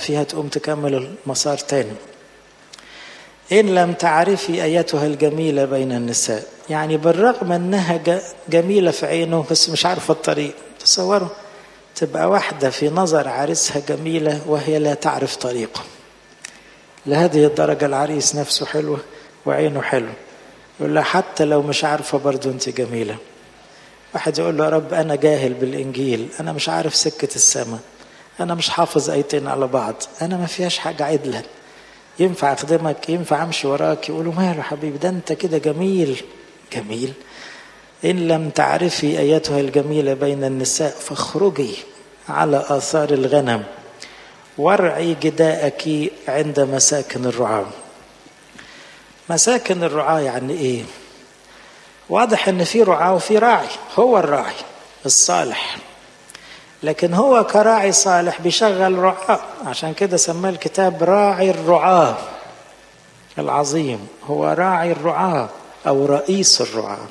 فيها تقوم تكمل المسار تاني إن لم تعرفي أيتها الجميلة بين النساء يعني بالرغم أنها جميلة في عينه بس مش عارفة الطريق تصوروا تبقى واحدة في نظر عريسها جميلة وهي لا تعرف طريقه لهذه الدرجة العريس نفسه حلوة وعينه حلو يقول لها حتى لو مش عارفة برضو أنت جميلة واحد يقول له يا رب أنا جاهل بالإنجيل أنا مش عارف سكة السماء أنا مش حافظ آيتين على بعض أنا ما فيهاش حاجة عدلة ينفع أخدمك ينفع أمشي وراك يقولوا ماله حبيبي ده أنت كده جميل جميل إن لم تعرفي أيتها الجميلة بين النساء فاخرجي على آثار الغنم وارعي جداءك عند مساكن الرعاة مساكن الرعاة يعني إيه واضح ان في رعاة وفي راعي هو الراعي الصالح لكن هو كراعي صالح بيشغل رعاة عشان كده سماه الكتاب راعي الرعاة العظيم هو راعي الرعاة او رئيس الرعاة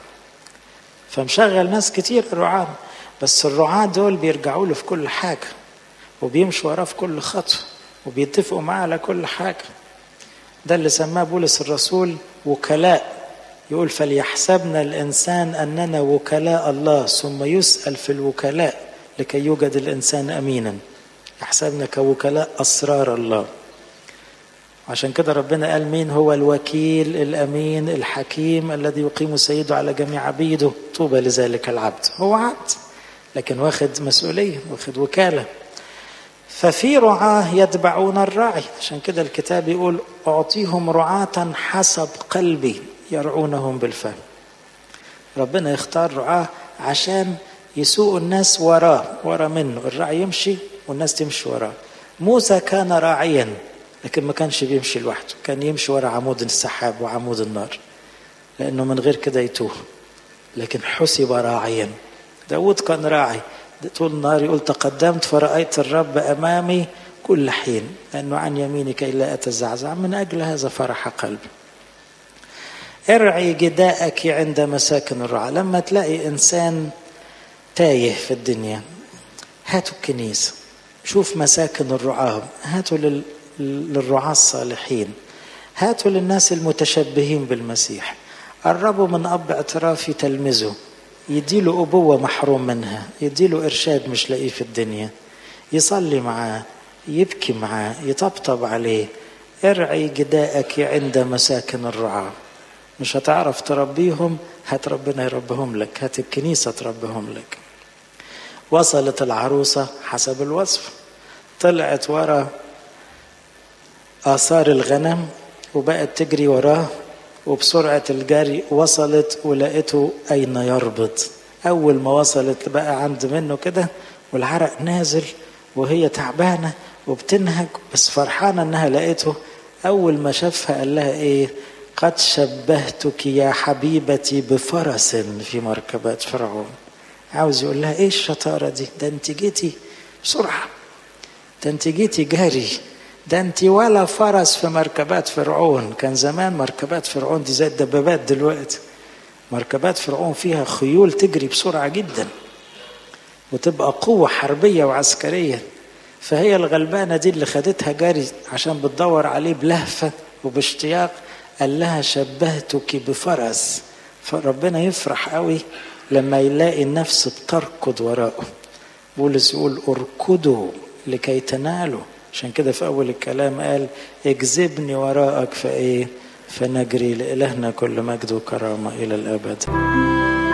فمشغل ناس كتير الرعاة بس الرعاة دول بيرجعوا له في كل حاجة وبيمشوا وراه في كل خطوة وبيتفقوا معاه على كل حاجة ده اللي سماه بولس الرسول وكلاء يقول فليحسبنا الإنسان أننا وكلاء الله ثم يسأل في الوكلاء لكي يوجد الإنسان أمينا يحسبنا كوكلاء أسرار الله عشان كده ربنا قال مين هو الوكيل الأمين الحكيم الذي يقيم سيده على جميع عبيده طوبى لذلك العبد هو عبد لكن واخد مسؤولية واخد وكالة ففي رعاة يتبعون الراعي عشان كده الكتاب يقول أعطيهم رعاة حسب قلبي يرعونهم بالفهم ربنا يختار رعاة عشان يسوق الناس وراه ورا منه الراعي يمشي والناس تمشي وراه موسى كان راعيا لكن ما كانش بيمشي لوحده كان يمشي ورا عمود السحاب وعمود النار لأنه من غير كده يتوه لكن حسب راعيا داود كان راعي طول النهار يقول تقدمت فرأيت الرب أمامي كل حين لأنه عن يمينك إلا أتزعزع من أجل هذا فرح قلبي ارعي جداءك عند مساكن الرعاة لما تلاقي إنسان تايه في الدنيا هاتوا الكنيسة شوف مساكن الرعاة هاتوا لل... للرعاة الصالحين هاتوا للناس المتشبهين بالمسيح قربوا من أب اعترافي تلمذه يديله أبوة محروم منها يديله إرشاد مش لاقيه في الدنيا يصلي معاه يبكي معاه يطبطب عليه ارعي جداءك عند مساكن الرعاه مش هتعرف تربيهم هات ربنا يربهم لك هات الكنيسة تربهم لك وصلت العروسة حسب الوصف طلعت ورا آثار الغنم وبقت تجري وراه وبسرعة الجري وصلت ولقيته أين يربط أول ما وصلت بقى عند منه كده والعرق نازل وهي تعبانة وبتنهج بس فرحانة إنها لقيته أول ما شافها قال لها إيه قد شبهتك يا حبيبتي بفرس في مركبات فرعون عاوز يقول لها ايه الشطارة دي ده انت جيتي بسرعة ده انت جيتي جري ده انت ولا فرس في مركبات فرعون كان زمان مركبات فرعون دي زي الدبابات دلوقتي مركبات فرعون فيها خيول تجري بسرعة جدا وتبقى قوة حربية وعسكرية فهي الغلبانة دي اللي خدتها جري عشان بتدور عليه بلهفة وباشتياق قال لها شبهتك بفرس فربنا يفرح قوي لما يلاقي النفس بتركض وراءه بولس يقول اركضوا لكي تنالوا عشان كده في اول الكلام قال اجذبني وراءك فايه فنجري لالهنا كل مجد وكرامه الى الابد